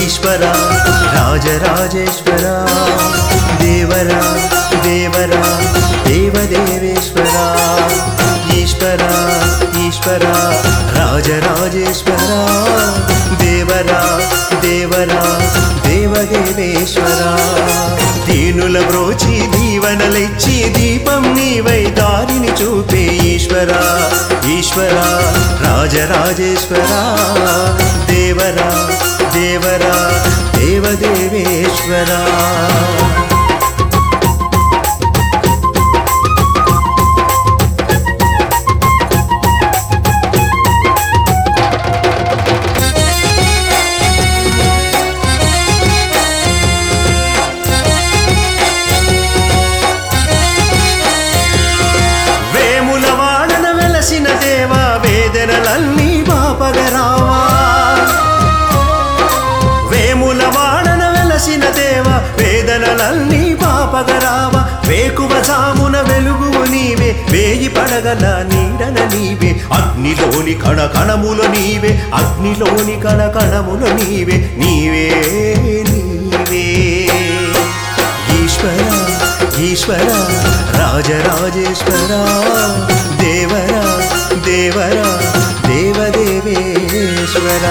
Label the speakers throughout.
Speaker 1: ఈశ్వర రాజరాజేశ్వర దేవర దేవర దేవదేవేశ్వర ఈశ్వర ఈశ్వర రాజరాజేశ్వర దేవర దేవర దేవదేవేశ్వర దీనుల బ్రోచి దీవనలిచ్చి దీపం నీవై దారిని చూపే ఈశ్వర ఈశ్వర రాజరాజేశ్వర దేవర దేవర దేవదేవేశ్వర వేముల వాడన వెలసిన దేవా వేదనలన్నీ బాపగరావా వేముల వాడన వెలసిన దేవా వేదనలన్నీ బాపగరావా వేకువ జామున వెలుగువు నీవే వేయి పడగల నీడన నీవే అగ్నిలోని కణ కణముల నీవే అగ్నిలోని కణ కణముల నీవే నీవే నీవే ఈశ్వర ఈశ్వర రాజరాజేశ్వర దేవర దేవర దేవదేవేశ్వర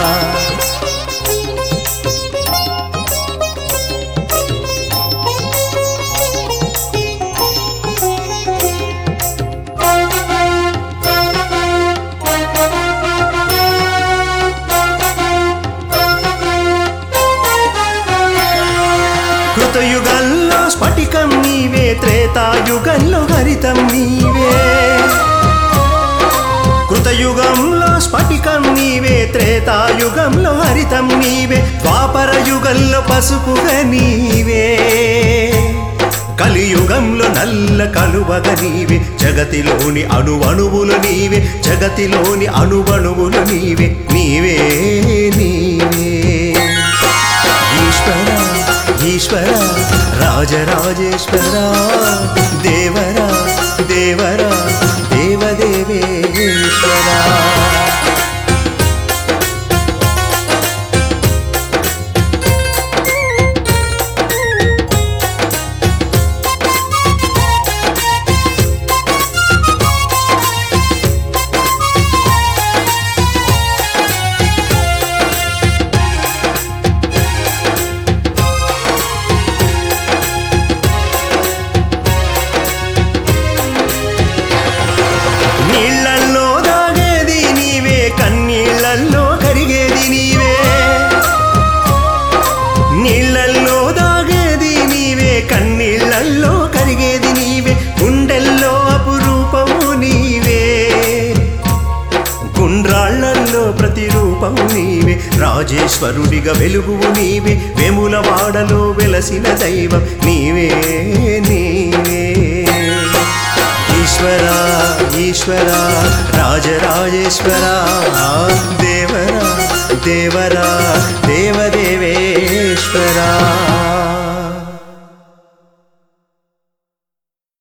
Speaker 1: కృతయుగంలో స్ఫటికం నీవే త్రేతాయుగంలో హరితం నీవే కృతయుగంలో స్ఫటికం నీవే త్రేతాయుగంలో హరితం నీవే ద్వాపర యుగంలో పసుపుగా నీవే కలియుగంలో నల్ల కలువగ నీవే జగతిలోని అణువణువులు నీవే జగతిలోని అణువణువులు నీవే నీవే నీవే ఈశ్వర ఈశ్వర రాజరాజేశ్వర దేవర దేవర దేవదేవేశ్వర నీళ్ళల్లో దాగేది నీవే కన్నీళ్ళల్లో కరిగేది నీవే నీళ్ళల్లో దాగేది నీవే కన్నీళ్ళల్లో కరిగేది నీవే గుండెల్లో అపురూపము నీవే గుండ్రాళ్లల్లో ప్రతిరూపము నీవే రాజేశ్వరుడిగా వెలుగువు నీవే వెముల వాడలో వెలసిన దైవం నీవే నీవే ఈశ్వర ఈశ్వర రాజరాజేశ్వర దేవర దేవర దేవదే